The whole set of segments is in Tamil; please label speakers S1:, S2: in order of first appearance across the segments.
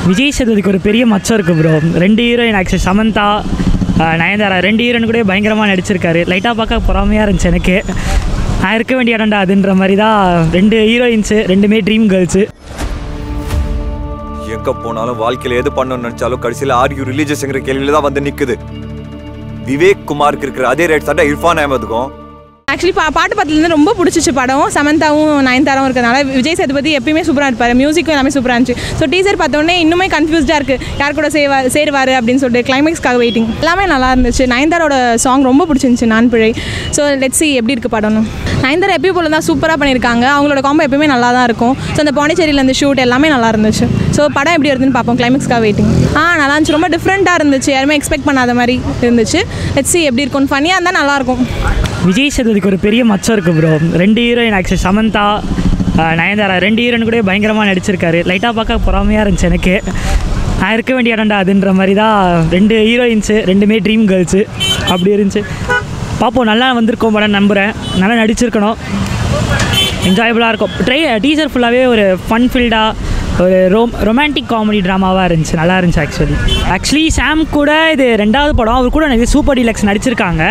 S1: விஜய் சேதுபதிக்கு ஒரு பெரிய மச்சம் இருக்குது ப்ரோ ரெண்டு heroine actually Samantha ah Nayanthara ரெண்டு ஹீரோயின் கூட பயங்கரமாக நடிச்சிருக்காரு லைட்டாக பார்க்க பொறாமையாக இருந்துச்சு எனக்கு நான் இருக்க வேண்டிய இடம்டா அதுன்ற மாதிரி தான் ரெண்டு ஹீரோயின்ஸு ரெண்டுமே ட்ரீம் கேர்ள்ஸு
S2: எங்க போனாலும் வாழ்க்கையில எது பண்ணணும்னு நினைச்சாலும் கடைசியில ஆர் யூ ரிலீஜியஸ்ங்கிற கேள்வியில தான் வந்து நிக்குது விவேக் குமாருக்கு இருக்கிற அதே ரேட் சட்டை இர்ஃபான் அஹமதுக்கும்
S3: ஆக்சுவலி பா பாட்டு பார்த்துலேருந்து ரொம்ப பிடிச்சிச்சு படம் சமந்தாவும் நயன்தாராவும் இருக்கிறதுனால விஜய் சேதுபதி எப்பயுமே சூப்பராக இருப்பார் மியூசிக்கும் எல்லாமே சூப்பராக இருந்துச்சு ஸோ டீசர் பார்த்தோன்னே இன்னுமே கன்ஃபியூஸ்டாக இருக்குது யார் கூட சேவா சேருவார் அப்படின்னு சொல்லிட்டு கிளைமேக்ஸ்க்காக வெயிட்டிங் எல்லாமே நல்லா இருந்துச்சு நயன்தாரோட சாங் ரொம்ப பிடிச்சிருந்துச்சு நான் பிழை ஸோ லெட்ஸ் see எப்படி இருக்குது படம்னு நயன்தாரா எப்பயும் போல தான் சூப்பராக பண்ணியிருக்காங்க அவங்களோட காம்போ எப்பயுமே நல்லா தான் இருக்கும் ஸோ அந்த பாண்டிச்சேரியில் அந்த ஷூட் எல்லாமே நல்லா இருந்துச்சு ஸோ படம் எப்படி வருதுன்னு பார்ப்போம் கிளைமேக்ஸ்க்காக வெயிட்டிங் ஆ நல்லா இருந்துச்சு ரொம்ப டிஃப்ரெண்ட்டாக இருந்துச்சு யாருமே எக்ஸ்பெக்ட் பண்ணாத மாதிரி இருந்துச்சு லெட்ஸ் see எப்படி இருக்கும் ஃபனியாக இருந்தால் நல்லாயிருக்கும்
S1: விஜய் சேதுபதிக்கு ஒரு பெரிய மச்சம் இருக்குது ப்ரோ ரெண்டு heroine actually Samantha ah Nayanthara ரெண்டு ஹீரோயின் கூட பயங்கரமாக நடிச்சிருக்காரு லைட்டாக பார்க்க பொறாமையாக இருந்துச்சு எனக்கு நான் இருக்க வேண்டிய இடம்டா அதுன்ற மாதிரி தான் ரெண்டு ஹீரோயின்ஸு ரெண்டுமே ட்ரீம் கேர்ள்ஸு அப்படி இருந்துச்சு பார்ப்போம் நல்லா வந்திருக்கோம் படம் நம்புகிறேன் நல்லா நடிச்சிருக்கணும் என்ஜாயபுளாக இருக்கும் ட்ரை டீசர் ஃபுல்லாகவே ஒரு ஃபன் ஃபீல்டாக ஒரு ரோம் ரொமான்டிக் காமெடி ட்ராமாவாக இருந்துச்சு நல்லா இருந்துச்சு ஆக்சுவலி ஆக்சுவலி சாம் கூட இது ரெண்டாவது படம் அவர் கூட நிறைய சூப்பர் டீலக்ஸ் நடிச்சிருக்காங்க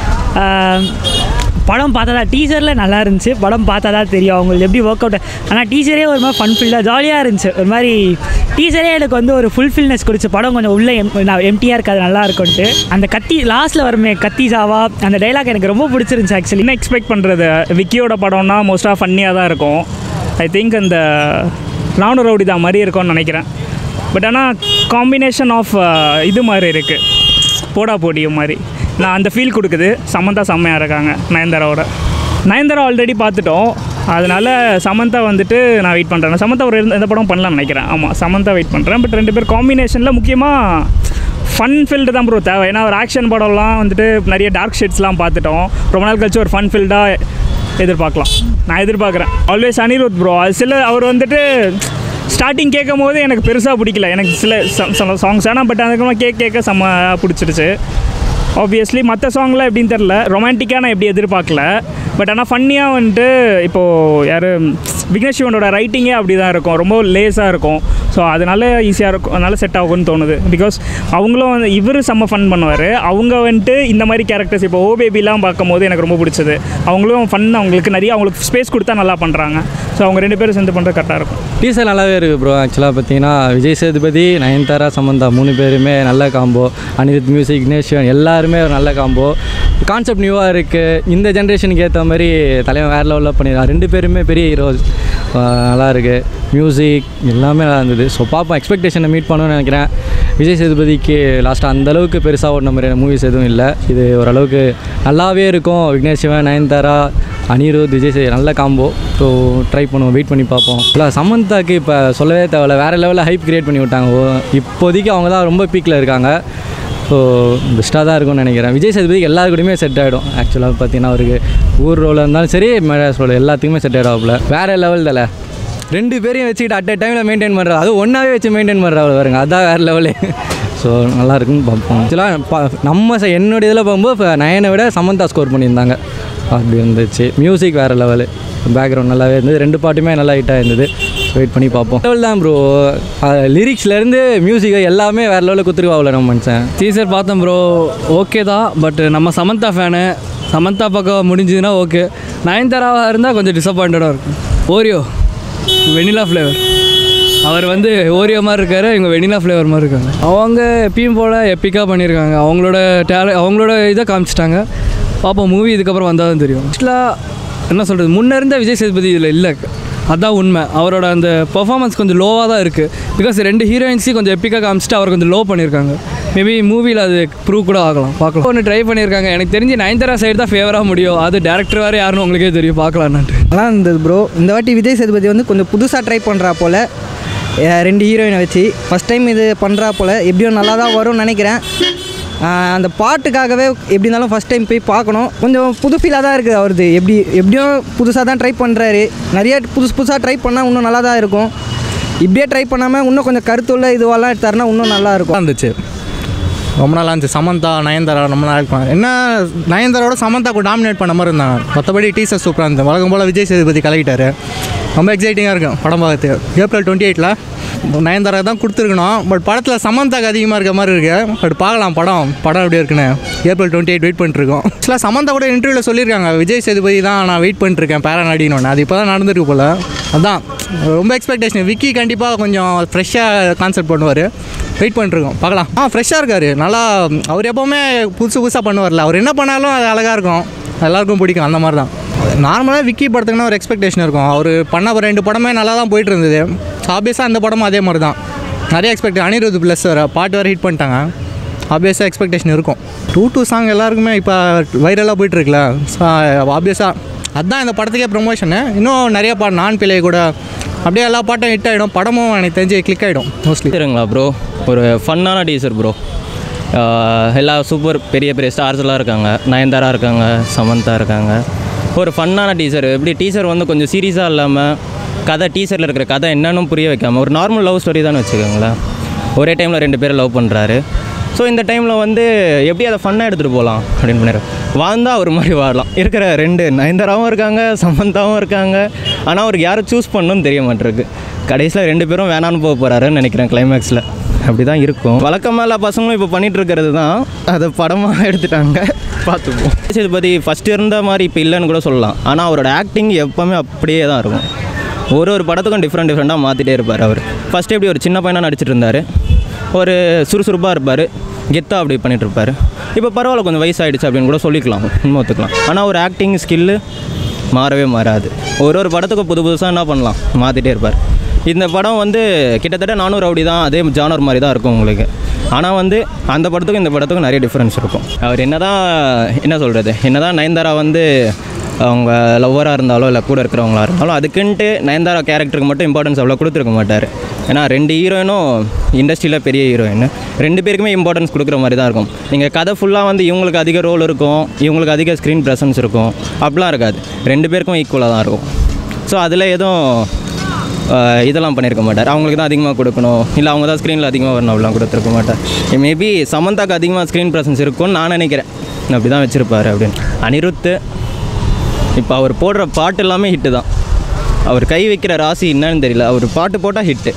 S1: ஆஹ் படம் பார்த்தா தான் டீசரில் நல்லா இருந்துச்சு படம் பார்த்தா தான் தெரியும் அவங்களுக்கு எப்படி ஒர்க் அவுட் ஆனால் டீசரே ஒரு மாதிரி ஃபன் ஃபீல்டாக ஜாலியாக இருந்துச்சு ஒரு மாதிரி டீசரே எனக்கு வந்து ஒரு ஃபுல்ஃபில்னஸ் கொடுத்து படம் கொஞ்சம் உள்ளே எம் நான் எம்டியாக இருக்காது நல்லா இருக்கும்ட்டு அந்த கத்தி லாஸ்ட்டில் வருமே கத்தி சாவா அந்த டைலாக் எனக்கு ரொம்ப பிடிச்சிருந்துச்சு ஆக்சுவலி
S4: என்ன எக்ஸ்பெக்ட் பண்ணுறது விக்கியோட படம்னா மோஸ்ட்டாக ஃபன்னியாக தான் இருக்கும் ஐ திங்க் இந்த நானூறு ரவுடி தான் மாதிரி இருக்கும்னு நினைக்கிறேன் பட் ஆனால் காம்பினேஷன் ஆஃப் இது மாதிரி இருக்குது போடா போடியும் மாதிரி நான் அந்த ஃபீல் கொடுக்குது சமந்தா செம்மையாக இருக்காங்க நயன்தாராவோட நயன்தாரா ஆல்ரெடி பார்த்துட்டோம் அதனால சமந்தா வந்துட்டு நான் வெயிட் பண்ணுறேன் சமந்தா ஒரு எந்த படம் பண்ணலாம்னு நினைக்கிறேன் ஆமாம் சமந்தா வெயிட் பண்ணுறேன் பட் ரெண்டு பேர் காம்பினேஷனில் முக்கியமாக ஃபன் ஃபீல்டு தான் ப்ரோ தேவை ஏன்னா ஒரு ஆக்ஷன் படம்லாம் வந்துட்டு நிறைய டார்க் ஷேட்ஸ்லாம் பார்த்துட்டோம் ரொம்ப நாள் கழிச்சு ஒரு ஃபன் ஃபீல்டாக எதிர்பார்க்கலாம் நான் எதிர்பார்க்குறேன் ஆல்வேஸ் அனிருத் ப்ரோ அது சில அவர் வந்துட்டு ஸ்டார்டிங் கேட்கும் போது எனக்கு பெருசாக பிடிக்கல எனக்கு சில சில சாங்ஸ் ஆனால் பட் அதுக்கப்புறமா கேட்க கேட்க செம்ம பிடிச்சிருச்சு ஆப்வியஸ்லி மற்ற சாங்லாம் எப்படின்னு தெரில ரொமான்டிக்காக நான் எப்படி எதிர்பார்க்கல பட் ஆனால் ஃபன்னியாக வந்துட்டு இப்போது யார் விக்னேஷ் சிவனோட ரைட்டிங்கே அப்படி தான் இருக்கும் ரொம்ப லேஸாக இருக்கும் ஸோ அதனால ஈஸியாக இருக்கும் அதனால செட் ஆகும்னு தோணுது பிகாஸ் அவங்களும் வந்து இவர் செம்ம ஃபன் பண்ணுவார் அவங்க வந்துட்டு இந்த மாதிரி கேரக்டர்ஸ் இப்போ ஓ பேபிலாம் பார்க்கும்போது எனக்கு ரொம்ப பிடிச்சது அவங்களும் ஃபன் அவங்களுக்கு நிறைய அவங்களுக்கு ஸ்பேஸ் கொடுத்தா நல்லா பண்ணுறாங்க ஸோ அவங்க ரெண்டு பேரும் சேர்ந்து பண்ணுறது கரெக்டாக இருக்கும்
S5: டீசர் நல்லாவே இருக்குது ப்ரோ ஆக்சுவலாக பார்த்தீங்கன்னா விஜய் சேதுபதி நயன்தாரா சமந்தா மூணு பேருமே நல்ல காம்போ அனிருத் மியூசிக் விக்னேஷ்வன் எல்லாருமே ஒரு நல்ல காம்போ கான்செப்ட் நியூவாக இருக்குது இந்த ஜென்ரேஷனுக்கு ஏற்ற மாதிரி தலைவன் வேறு லெவலில் பண்ணிடுறான் ரெண்டு பேருமே பெரிய ஹீரோஸ் நல்லா இருக்குது மியூசிக் எல்லாமே நல்லா இருந்தது ஸோ பார்ப்போம் எக்ஸ்பெக்டேஷனை மீட் பண்ணணும்னு நினைக்கிறேன் விஜய் சேதுபதிக்கு லாஸ்ட்டாக அந்தளவுக்கு பெருசாக ஓடின மாதிரியான மூவிஸ் எதுவும் இல்லை இது ஓரளவுக்கு நல்லாவே இருக்கும் விக்னேஷ் சிவன் நயன்தாரா அனிருத் விஜய் சேது நல்ல காம்போ ஸோ ட்ரை பண்ணுவோம் வெயிட் பண்ணி பார்ப்போம் இல்லை சமந்தாக்கு இப்போ சொல்லவே தேவையில்ல வேறு லெவலில் ஹைப் கிரியேட் பண்ணி விட்டாங்க ஓ, இப்போதைக்கு அவங்க தான் ரொம்ப பீக்கில் இருக்காங்க ஸோ பெஸ்ட்டாக தான் இருக்கும்னு நினைக்கிறேன் விஜய் சேதுபதிக்கு எல்லாரு கூடயுமே செட் ஆகிடும் ஆக்சுவலாக பார்த்தீங்கன்னா அவருக்கு ஊர் ரோல் இருந்தாலும் சரி மெட்ராஸ் ரோல் எல்லாத்துக்குமே செட் ஆகிடாப்புல வேறு லெவல் தலை ரெண்டு பேரையும் வச்சுக்கிட்டு அட் அ டைமில் மெயின்டைன் பண்ணுறா அது ஒன்றாவே வச்சு மெயின்டைன் பண்ணுறா பாருங்க அதான் வேறு லெவலு ஸோ நல்லா இருக்குன்னு பார்ப்போம் ஆக்சுவலாக பா நம்ம ச- என்னோட இதில் பார்க்கும்போது இப்போ நயனை விட சமந்தா ஸ்கோர் பண்ணியிருந்தாங்க அப்படி இருந்துச்சு மியூசிக் வேறு லெவலு பேக்ரவுண்ட் நல்லாவே இருந்தது ரெண்டு பாட்டுமே நல்லா ஹிட்டாக இருந்தது வெயிட் பண்ணி பார்ப்போம் லெவல் தான் ப்ரோ லிரிக்ஸ்லேருந்து மியூசிக் எல்லாமே வேறு லெவலில் குத்துருவாவில் நம்ம மனுஷன்
S6: டீசர் பார்த்தேன் ப்ரோ ஓகே தான் பட் நம்ம சமந்தா ஃபேனு சமந்தா பக்கம் முடிஞ்சதுன்னா ஓகே நயன்தாராவாக இருந்தால் கொஞ்சம் டிசப்பாயிண்டடாக இருக்கும் ஓரியோ வெனிலா ஃப்ளேவர் அவர் வந்து ஓரியோ மாதிரி இருக்காரு இவங்க வெனிலா ஃப்ளேவர் மாதிரி இருக்காங்க அவங்க எப்பயும் போல் எப்பிக்காக பண்ணியிருக்காங்க அவங்களோட டேல அவங்களோட இதை காமிச்சிட்டாங்க பார்ப்போம் மூவி இதுக்கப்புறம் வந்தால் தான் தெரியும் ஆக்சுவலாக என்ன சொல்கிறது முன்ன இருந்த விஜய் சேதுபதி இதில் இல்லை அதான் உண்மை அவரோட அந்த பெர்ஃபார்மன்ஸ் கொஞ்சம் லோவாக தான் இருக்குது பிகாஸ் ரெண்டு ஹீரோயின்ஸையும் கொஞ்சம் எப்பிக்காக காமிச்சிட்டு அவர் கொஞ்சம் லோ பண்ணியிருக்காங்க மேபி மூவியில் அது ப்ரூவ் கூட ஆகலாம் பார்க்கலாம் ஒன்று ட்ரை பண்ணியிருக்காங்க எனக்கு தெரிஞ்சு நயன்தாரா சைடு தான் ஃபேவராக முடியும் அது டேரக்டர் வேறு யாருன்னு உங்களுக்கே தெரியும் பார்க்கலான்ட்டு
S7: நல்லா இருந்தது ப்ரோ இந்த வாட்டி விஜய் சேதுபதி வந்து கொஞ்சம் புதுசாக ட்ரை பண்ணுறா போல் அஹ் ரெண்டு ஹீரோயினை வச்சு ஃபஸ்ட் டைம் இது பண்ணுறா போல் எப்படியும் நல்லா தான் வரும்னு நினைக்கிறேன் அஹ் அந்த பாட்டுக்காகவே எப்படி இருந்தாலும் ஃபஸ்ட் டைம் போய் பார்க்கணும் கொஞ்சம் புது ஃபீலாக தான் இருக்குது அவரது எப்படி எப்படியும் புதுசாக தான் ட்ரை பண்ணுறாரு நிறைய புதுசு புதுசாக ட்ரை பண்ணால் இன்னும் நல்லா தான் இருக்கும் இப்படியே ட்ரை பண்ணாமல் இன்னும் கொஞ்சம் கருத்துள்ள இதுவெல்லாம் எடுத்தாருன்னா இன்னும் நல்லா இருக்கும்
S8: இருந்துச்சு ரொம்ப நாளாக இருந்துச்சு சமந்தா நயன்தாரா ரொம்ப நாள் இருக்கும் என்ன நயன்தாரோட சமந்தாக்கு டாமினேட் பண்ண மாதிரி இருந்தாங்க மற்றபடி டீசர் சூப்பராக இருந்தது வழக்கம் போல் விஜய் சேதுபதி கலக்கிட்டாரு ரொம்ப எக்ஸைட்டிங்காக இருக்கும் படம் பார்க்கறதுக்கு ஏப்ரல் டுவெண்ட்டி எயிட்டில் நயன்தாரா தான் கொடுத்துருக்கணும் பட் படத்தில் சமந்தாக்கு அதிகமாக இருக்க மாதிரி இருக்கு பட் பார்க்கலாம் படம் படம் எப்படி இருக்குன்னு ஏப்ரல் டுவெண்ட்டி எயிட் வெயிட் பண்ணிட்டுருக்கோம் ஆக்சுவலாக சமந்தா கூட இன்டர்வியூவில் சொல்லியிருக்காங்க விஜய் சேதுபதி தான் நான் வெயிட் பண்ணிட்டுருக்கேன் பேரா நடிகணும் அது இப்போ தான் நடந்திருக்கு போல் அதான் ரொம்ப எக்ஸ்பெக்டேஷன் விக்கி கண்டிப்பாக கொஞ்சம் ஃப்ரெஷ்ஷாக கான்செப்ட் பண்ணுவார் வெயிட் பண்ணிட்டுருக்கோம் பார்க்கலாம் ஆ ஃப்ரெஷ்ஷாக இருக்கார் நல்லா அவர் எப்போவுமே புதுசு புதுசாக பண்ணுவார்ல அவர் என்ன பண்ணாலும் அது அழகாக இருக்கும் எல்லாருக்கும் பிடிக்கும் அந்த மாதிரி தான் நார்மலாக விக்கி படத்துக்குன்னா ஒரு எக்ஸ்பெக்டேஷன் இருக்கும் அவர் பண்ண ஒரு ரெண்டு படமே நல்லா தான் போயிட்டு இருந்தது ஆப்வியஸாக அந்த படமும் அதே மாதிரி தான் நிறைய எக்ஸ்பெக்ட் அனிருத் ப்ளஸ் வேறு பாட்டு வேறு ஹிட் பண்ணிட்டாங்க ஆப்வியஸாக எக்ஸ்பெக்டேஷன் இருக்கும் டூ டூ சாங் எல்லாருக்குமே இப்போ வைரலாக போயிட்டுருக்குல ஆப்வியஸாக அதுதான் இந்த படத்துக்கே ப்ரொமோஷனு இன்னும் நிறைய பாட்டு நான் பிள்ளை கூட அப்படியே எல்லா பாட்டும் ஹிட் ஆகிடும் படமும் எனக்கு தெரிஞ்சு கிளிக் ஆகிடும் மோஸ்ட்லி
S9: சரிங்களா ப்ரோ ஒரு ஃபன்னான டீசர் ப்ரோ எல்லா சூப்பர் பெரிய பெரிய ஸ்டார்ஸ்லாம் இருக்காங்க நயன்தாரா இருக்காங்க சமந்தா இருக்காங்க ஒரு ஃபன்னான டீசர் எப்படி டீசர் வந்து கொஞ்சம் சீரியஸாக இல்லாமல் கதை டீசரில் இருக்கிற கதை என்னன்னு புரிய வைக்காமல் ஒரு நார்மல் லவ் ஸ்டோரி தான் வச்சுக்கோங்களேன் ஒரே டைமில் ரெண்டு பேரும் லவ் பண்ணுறாரு ஸோ இந்த டைமில் வந்து எப்படி அதை ஃபன்னாக எடுத்துகிட்டு போகலாம் அப்படின்னு பண்ணிடுறேன் வாழ்ந்தால் ஒரு மாதிரி வாழலாம் இருக்கிற ரெண்டு நயன்தாராவும் இருக்காங்க சமந்தாவும் இருக்காங்க ஆனால் அவருக்கு யாரை சூஸ் பண்ணணும்னு தெரிய மாட்டிருக்கு கடைசியில் ரெண்டு பேரும் வேணான்னு போக போகிறாருன்னு நினைக்கிறேன் கிளைமேக்ஸில் அப்படி தான் இருக்கும் வழக்கமாக எல்லா பசங்களும் இப்போ பண்ணிட்டு இருக்கிறது தான் அதை படமாக எடுத்துட்டாங்க பார்த்துப்போம் சேதுபதி ஃபஸ்ட்டு இருந்த மாதிரி இப்போ இல்லைன்னு கூட சொல்லலாம் ஆனால் அவரோட ஆக்டிங் எப்போவுமே அப்படியே தான் இருக்கும் ஒரு ஒரு படத்துக்கும் டிஃப்ரெண்ட் டிஃப்ரெண்ட்டாக மாற்றிட்டே இருப்பார் அவர் ஃபஸ்ட்டு எப்படி ஒரு சின்ன பையனாக நடிச்சிட்டு இருந்தார் ஒரு சுறுசுறுப்பாக இருப்பார் கெத்தாக அப்படி பண்ணிட்டு இருப்பார் இப்போ பரவாயில்ல கொஞ்சம் வயசாயிடுச்சு அப்படின்னு கூட சொல்லிக்கலாம் உண்மை ஒத்துக்கலாம் ஆனால் ஒரு ஆக்டிங் ஸ்கில்லு மாறவே மாறாது ஒரு ஒரு படத்துக்கும் புது புதுசாக என்ன பண்ணலாம் மாற்றிட்டே இருப்பார் இந்த படம் வந்து கிட்டத்தட்ட நானூறு ரவுடி தான் அதே ஜானர் மாதிரி தான் இருக்கும் உங்களுக்கு ஆனால் வந்து அந்த படத்துக்கும் இந்த படத்துக்கும் நிறைய டிஃப்ரென்ஸ் இருக்கும் அவர் என்ன தான் என்ன சொல்கிறது என்ன தான் நயன்தாரா வந்து அவங்க லவ்வராக இருந்தாலோ இல்லை கூட இருக்கிறவங்களா இருந்தாலும் அதுக்குன்ட்டு நயன்தாரா கேரக்டருக்கு மட்டும் இம்பார்ட்டன்ஸ் அவ்வளோ கொடுத்துருக்க மாட்டார் ஏன்னா ரெண்டு ஹீரோயினும் இண்டஸ்ட்ரியில் பெரிய ஹீரோயின் ரெண்டு பேருக்குமே இம்பார்ட்டன்ஸ் கொடுக்குற மாதிரி தான் இருக்கும் நீங்கள் கதை ஃபுல்லாக வந்து இவங்களுக்கு அதிக ரோல் இருக்கும் இவங்களுக்கு அதிக ஸ்க்ரீன் ப்ரெசன்ஸ் இருக்கும் அப்படிலாம் இருக்காது ரெண்டு பேருக்கும் ஈக்குவலாக தான் இருக்கும் ஸோ அதில் எதுவும் ஆஹ், இதெல்லாம் பண்ணியிருக்க மாட்டார் அவங்களுக்கு தான் அதிகமாக கொடுக்கணும் இல்லை அவங்க தான் ஸ்க்ரீனில் அதிகமாக வரணும் அப்படிலாம் கொடுத்துருக்க மாட்டார் மேபி சமந்தாக்கு அதிகமாக ஸ்க்ரீன் ப்ரெசன்ஸ் இருக்கும்னு நான் நினைக்கிறேன் அப்படி தான் வச்சுருப்பாரு அப்படின்னு அனிருத்து இப்போ அவர் போடுற பாட்டு எல்லாமே ஹிட்டு தான் அவர் கை வைக்கிற ராசி என்னன்னு தெரியல அவர் பாட்டு போட்டால் ஹிட்டு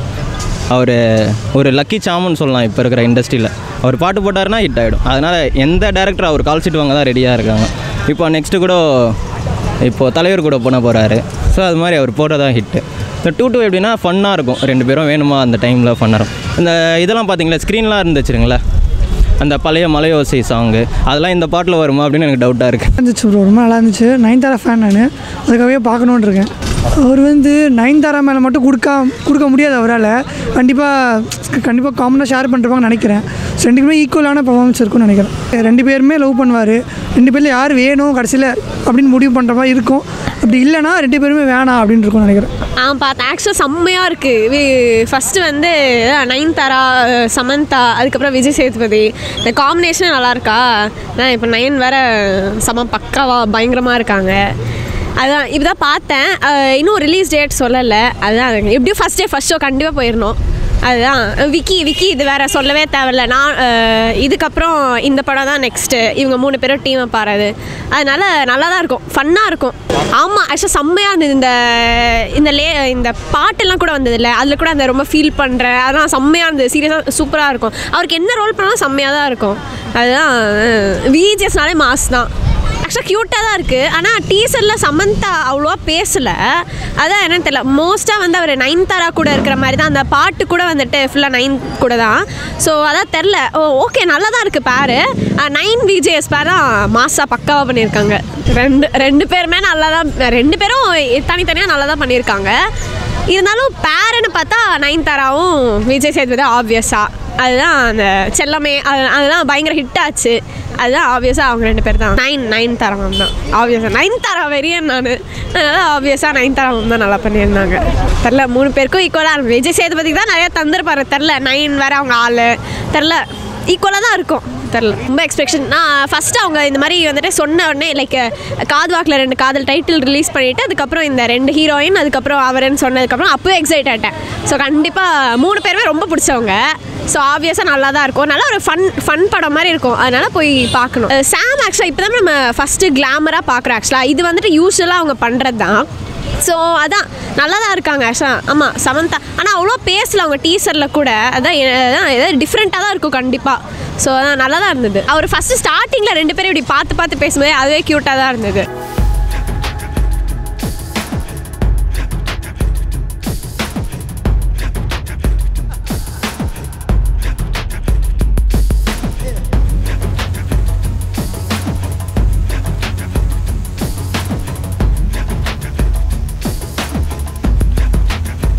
S9: அவர் ஒரு லக்கி சாமுன்னு சொல்லலாம் இப்போ இருக்கிற இண்டஸ்ட்ரியில் அவர் பாட்டு போட்டாருன்னா ஹிட் ஆகிடும் அதனால் எந்த டேரக்டர் அவர் கால் ஷீட் வாங்க தான் ரெடியாக இருக்காங்க இப்போ நெக்ஸ்ட்டு கூட இப்போது தலைவர் கூட பண்ண போகிறாரு ஸோ அது மாதிரி அவர் போட்டதான் ஹிட்டு இந்த டூ டூ எப்படின்னா ஃபன்னாக இருக்கும் ரெண்டு பேரும் வேணுமா அந்த டைமில் ஃபன்னாக இருக்கும் இந்த இதெல்லாம் பார்த்தீங்களா ஸ்க்ரீன்லாம் இருந்துச்சுங்களா அந்த பழைய மலையோசை சாங்கு அதெல்லாம் இந்த பாட்டில் வருமா அப்படின்னு எனக்கு டவுட்டாக இருக்குது
S10: இருந்துச்சு ப்ரோ ரொம்ப நல்லா இருந்துச்சு நயன்தாரா ஃபேன் நான் அதுக்காகவே பார்க்கணுன்னு இருக்கேன் அவர் வந்து நயன்தாரா மேலே மட்டும் கொடுக்க கொடுக்க முடியாது அவரால் கண்டிப்பாக கண்டிப்பாக காமனாக ஷேர் பண்ணிருப்பாங்கன்னு நினைக்கிறேன் ஸோ ரெண்டு பேருமே ஈக்குவலான பர்ஃபார்மன்ஸ் இருக்கும்னு நினைக்கிறேன் ரெண்டு பேருமே லவ் பண்ணுவார் ரெண்டு பேரில் யார் வேணும் கடைசியில் அப்படின்னு முடிவு பண்ணுற மாதிரி இருக்கும் அப்படி இல்லைன்னா ரெண்டு பேருமே வேணாம் அப்படின்னு இருக்கும்னு நினைக்கிறேன்
S11: ஆ பார்த்தேன் ஆக்சுவலாக செம்மையாக இருக்குது ஃபஸ்ட்டு வந்து நயன்தாரா அஹ், சமந்தா அதுக்கப்புறம் விஜய் சேதுபதி இந்த காம்பினேஷன் நல்லா இருக்கா அதான் இப்போ நயன் வேற செம பக்காவா பயங்கரமாக இருக்காங்க அதான் இப்பதான் பார்த்தேன் அஹ், இன்னும் ரிலீஸ் டேட் சொல்லலை அதுதான் எப்படியும் ஃபஸ்ட் டே ஃபஸ்ட் ஷோ கண்டிப்பாக போயிடணும் அதுதான் விக்கி விக்கி இது வேற சொல்லவே தேவையில்ல நான் அஹ், இதுக்கப்புறம் இந்த படம் தான் நெக்ஸ்ட்டு இவங்க மூணு பேரும் டீமை பாருது அதனால நல்லா தான் இருக்கும் ஃபன்னாக இருக்கும் ஆமாம் ஆக்சுவலாக செம்மையாக இருந்தது இந்த இந்த லே இந்த பாட்டெல்லாம் கூட வந்தது இல்லை அதில் கூட அந்த ரொம்ப ஃபீல் பண்ணுறேன் அதெல்லாம் செம்மையாக இருந்தது சீரியஸாக சூப்பராக இருக்கும் அவருக்கு என்ன ரோல் பண்ணாலும் செம்மையாக தான் இருக்கும் அதுதான் விஜிஎஸ்னாலே மாஸ் தான் ஆக்சுவலாக க்யூட்டாக தான் இருக்குது ஆனால் டீசரில் சமந்தா அவ்வளோவா பேசலை அதான் என்னன்னு தெரியல மோஸ்ட்டாக வந்து அவர் நைன்தாரா கூட இருக்கிற மாதிரி தான் அந்த பாட்டு கூட வந்துட்டு ஃபுல்லாக நைன் கூட தான் ஸோ அதான் தெரில ஓ ஓகே நல்லா தான் இருக்குது பேரு நைன் விஜேஎஸ் பேர் தான் மாஸாக பக்காவாக பண்ணியிருக்காங்க ரெண்டு ரெண்டு பேருமே நல்லா தான் ரெண்டு பேரும் தனித்தனியாக நல்லா தான் பண்ணியிருக்காங்க இருந்தாலும் பேருன்னு பார்த்தா நயன்தாராவும் விஜய் சேதுபதி ஆப்வியஸாக அதுதான் அந்த செல்லமே அது அதுதான் பயங்கர ஹிட் ஆச்சு அதுதான் ஆப்வியஸாக அவங்க ரெண்டு பேர் தான் நைன் நைன் தாரா மேம் தான் ஆப்வியஸாக நைன் தாரா வெறியன் நான் அதனால் ஆப்வியஸாக நைன் தாரா மேம் தான் நல்லா பண்ணியிருந்தாங்க தெரில மூணு பேருக்கும் ஈக்குவலாக இருக்கும் விஜய் சேதுபதிக்கு தான் நிறையா தந்திருப்பாரு தெரில நைன் வேறு அவங்க ஆள் தெரில ஈக்குவலாக தான் இருக்கும் தெரில ரொம்ப எக்ஸ்பெக்ஷன் நான் ஃபஸ்ட்டு அவங்க இந்த மாதிரி வந்துட்டு சொன்ன உடனே லைக் காது வாக்கில் ரெண்டு காதல் டைட்டில் ரிலீஸ் பண்ணிவிட்டு அதுக்கப்புறம் இந்த ரெண்டு ஹீரோயின் அதுக்கப்புறம் அவருன்னு சொன்னதுக்கப்புறம் அப்போவே எக்ஸைட் ஆகிட்டேன் ஸோ கண்டிப்பாக மூணு பேருமே ரொம்ப பிடிச்சவங்க ஸோ ஆப்வியஸாக நல்லா தான் இருக்கும் நல்லா ஒரு ஃபன் ஃபன் படம் மாதிரி இருக்கும் அதனால போய் பார்க்கணும் அஹ் சாம் ஆக்சுவலாக இப்போ தான் நம்ம ஃபஸ்ட்டு கிளாமராக பார்க்குறோம் ஆக்சுவலாக இது வந்துட்டு யூஸ்வலாக அவங்க பண்ணுறது தான் ஸோ அதான் நல்லா தான் இருக்காங்க ஆக்சுவலாக ஆமாம் சமந்தா ஆனால் அவ்வளோ பேசல அவங்க டீசரில் கூட அதான் எ- அதான் ஏதாவது டிஃப்ரெண்ட்டாக தான் இருக்கும் கண்டிப்பாக ஸோ அதான் நல்லா தான் இருந்தது அவர் ஃபஸ்ட்டு ஸ்டார்டிங்கில் ரெண்டு பேரும் இப்படி பார்த்து பார்த்து பேசும்போது அதுவே க்யூட்டாக தான் இருந்தது